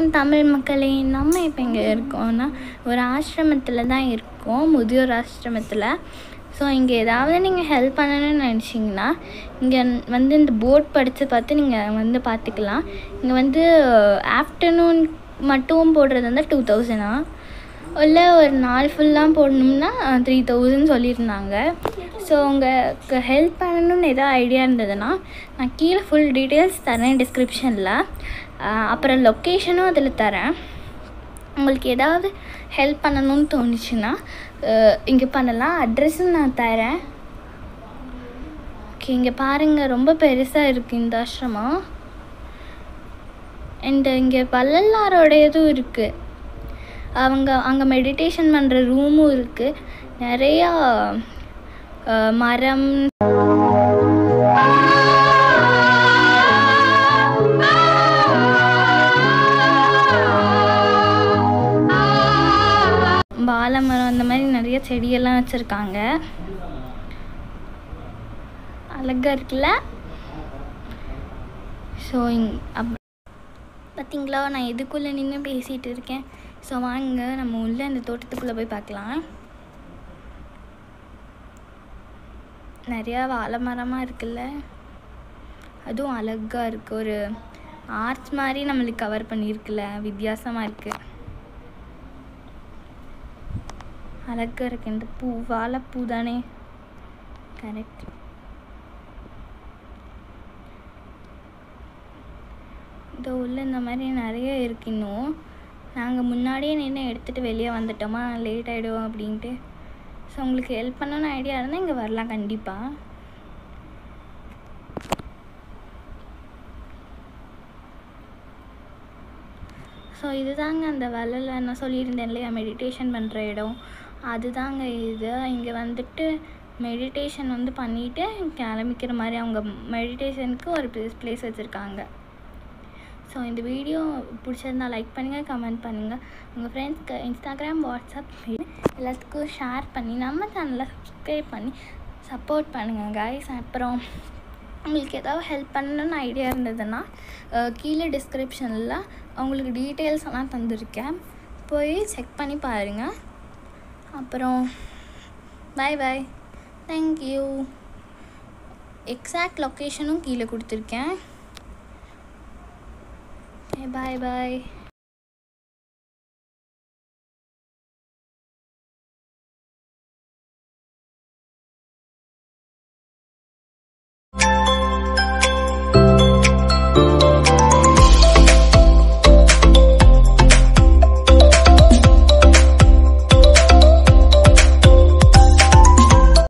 தமிழ் மக்களே நம்ம இப்போ இங்கே இருக்கோம்னா ஒரு ஆசிரமத்தில் தான் இருக்கோம் முதியோர் ஆசிரமத்தில் ஸோ இங்கே ஏதாவது நீங்கள் ஹெல்ப் பண்ணணும்னு நினச்சிங்கன்னா இங்கே வந்து இந்த போர்ட் படித்து பார்த்து நீங்கள் வந்து பார்த்துக்கலாம் இங்கே வந்து ஆஃப்டர்நூன் மட்டும் போடுறது வந்து டூ தௌசண்டா இல்லை ஒரு நாள் ஃபுல்லாக போடணும்னா த்ரீ தௌசண்ட் சொல்லியிருந்தாங்க ஸோ உங்களுக்கு ஹெல்ப் பண்ணணும்னு எதாவது ஐடியா இருந்ததுன்னா நான் கீழே ஃபுல் டீட்டெயில்ஸ் தரேன் டிஸ்கிரிப்ஷனில் அப்புறம் லொக்கேஷனும் அதில் தரேன் உங்களுக்கு ஏதாவது ஹெல்ப் பண்ணணும்னு தோணுச்சுன்னா இங்கே பண்ணலாம் அட்ரஸும் நான் தரேன் ஓகே இங்கே பாருங்கள் ரொம்ப பெருசாக இருக்குது இந்த ஆசிரமம் அண்டு இங்கே வள்ளலாரோடையதும் இருக்குது அவங்க அங்கே மெடிடேஷன் பண்ணுற ரூமும் இருக்குது நிறையா அஹ், மரம் வாழை மரம் அந்த மாதிரி நிறைய செடியெல்லாம் வச்சுருக்காங்க அழகாக இருக்குல்ல ஸோ இங் அப் பார்த்தீங்களா நான் எதுக்குள்ளே நின்று பேசிகிட்டு இருக்கேன் ஸோ வாங்க நம்ம உள்ள அந்த தோட்டத்துக்குள்ளே போய் பார்க்கலாம் நிறையா வாழை மரமாக இருக்குல்ல அதுவும் அழகாக இருக்குது ஒரு ஆர்ச் மாதிரி நம்மளுக்கு கவர் பண்ணியிருக்குல்ல வித்தியாசமாக இருக்குது அழகாக இருக்கு இந்த பூ வாழைப்பூ தானே கரெக்ட் இந்த உள்ள இந்த மாதிரி நிறைய இருக்கு இன்னும் நாங்கள் முன்னாடியே நின்று எடுத்துகிட்டு வெளியே வந்துட்டோமா லேட் ஆகிடும் அப்படின்ட்டு ஸோ உங்களுக்கு ஹெல்ப் பண்ணணும்னு ஐடியா இருந்தால் இங்கே வரலாம் கண்டிப்பாக ஸோ இதுதாங்க அந்த வலையில் நான் சொல்லியிருந்தேன் இல்லையா மெடிடேஷன் பண்ணுற இடம் அதுதாங்க இது இங்கே வந்துட்டு மெடிடேஷன் வந்து பண்ணிவிட்டு கிளம்பிக்கிற மாதிரி அவங்க மெடிடேஷனுக்கு ஒரு ப்ளேஸ் ப்ளேஸ் வச்சுருக்காங்க ஸோ இந்த வீடியோ பிடிச்சிருந்தா லைக் பண்ணுங்கள் கமெண்ட் பண்ணுங்கள் உங்கள் ஃப்ரெண்ட்ஸ்க்கு இன்ஸ்டாகிராம் வாட்ஸ்அப் எல்லாத்துக்கும் ஷேர் பண்ணி நம்ம சேனலை சப்ஸ்கிரைப் பண்ணி சப்போர்ட் பண்ணுங்கள் கைஸ் அப்புறம் உங்களுக்கு ஏதாவது ஹெல்ப் பண்ணணும்னு ஐடியா இருந்ததுன்னா அஹ், கீழே டிஸ்கிரிப்ஷனில் உங்களுக்கு டீட்டெயில்ஸ் எல்லாம் தந்திருக்கேன் போய் செக் பண்ணி பாருங்கள் அப்புறம் பை பாய் தேங்க்யூ எக்ஸாக்ட் லொக்கேஷனும் கீழே கொடுத்துருக்கேன் பாய் பாய்